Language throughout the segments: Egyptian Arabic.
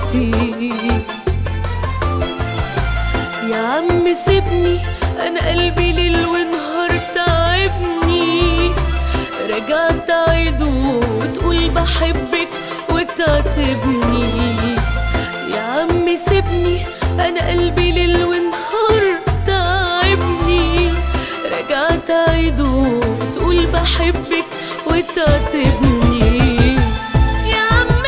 كتير يا عم سيبني انا قلبي ليل ونهار تعبني رجعت تعيد وتقول بحبك وتعاتبني يا عم سيبني انا قلبي ليل ونهار تعبني رجعت تعيد وتقول بحبك وتعاتبني يا عم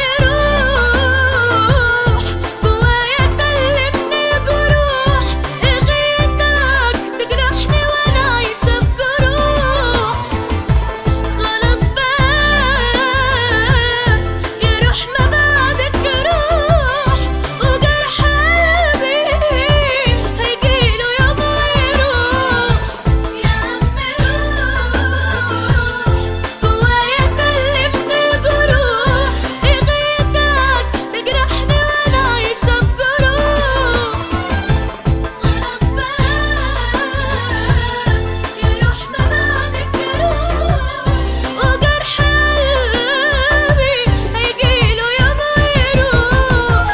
روح جوايا كلمني الجروح اغيتك تجرحني وانا عايشة بجروح خلاص بقى يا روح ما بعدك روح وجرح قلبي هيجيله يوم ويروح يا عم روح جوايا كلمني الجروح اغيتك تجرحني وانا عايشة بجروح خلاص بقى يا روح ما بعدك روح وجرح قلبي هيجيله يوم ويروح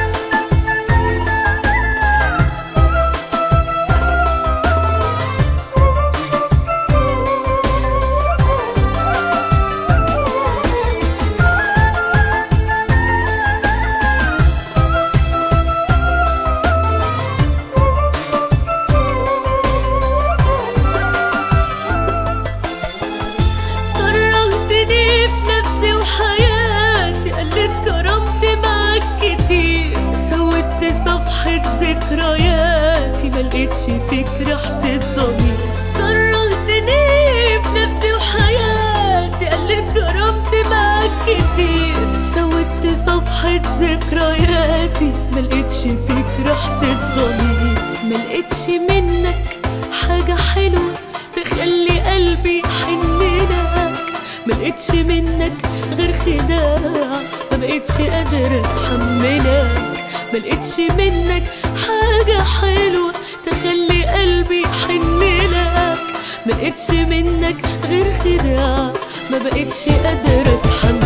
كرهتني في نفسي وحياتي قلت كرامتي معاك كتير سودت صفحة ذكرياتي ملقتش فيك ريحة الضمير كرهتني في نفسي وحياتي قلت كرامتي معاك كتير سودت صفحة ذكرياتي ملقتش فيك ريحة الضمير ملقتش منك حاجة حلوة تخلي قلبي يحن لك ملقتش منك غير خداع ما بقتش قادر اتحملك ملقتش منك حاجة حلوة تخلي قلبي يحن لك ملقتش منك غير خداع ما بقتش قادر اتحملك